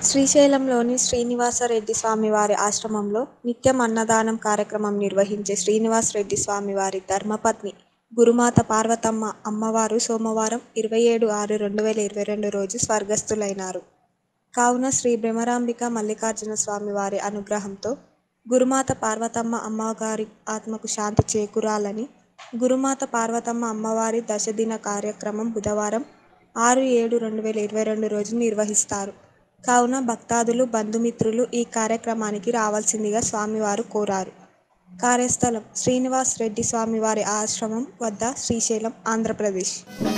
శ్రీశైలంలోని శ్రీనివాసరెడ్డి స్వామివారి ఆశ్రమంలో నిత్యం అన్నదానం కార్యక్రమం నిర్వహించే శ్రీనివాసరెడ్డి స్వామివారి ధర్మపత్ని గురుమాత పార్వతమ్మ అమ్మవారు సోమవారం ఇరవై ఏడు ఆరు రెండు వేల ఇరవై రెండు రోజు స్వర్గస్థులైనారు కావున శ్రీ భ్రమరాంబిక మల్లికార్జున స్వామివారి అనుగ్రహంతో గురుమాత పార్వతమ్మ అమ్మగారి ఆత్మకు శాంతి చేకూరాలని గురుమాత పార్వతమ్మ అమ్మవారి దశదిన కార్యక్రమం బుధవారం ఆరు ఏడు రెండు వేల ఇరవై రెండు రోజు నిర్వహిస్తారు కావున భక్తాదులు బంధుమిత్రులు ఈ కార్యక్రమానికి రావాల్సిందిగా స్వామివారు కోరారు కార్యస్థలం శ్రీనివాస్ రెడ్డి స్వామివారి ఆశ్రమం వద్ద శ్రీశైలం ఆంధ్రప్రదేశ్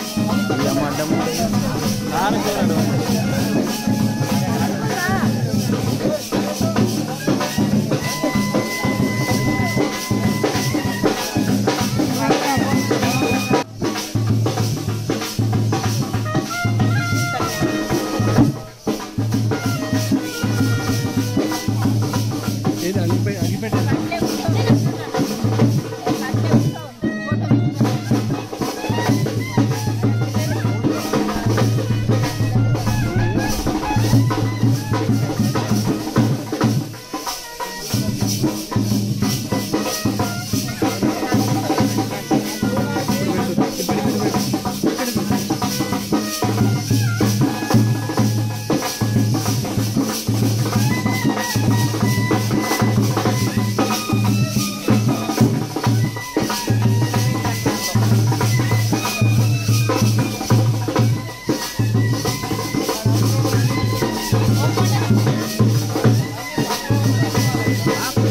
ఏది అగిపోయి అగిపెట్టే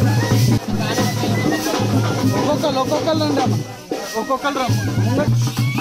ఒక్కొక్కరు ఒక్కొక్కరు రండి అమ్మ ఒక్కొక్కరు రమ్మ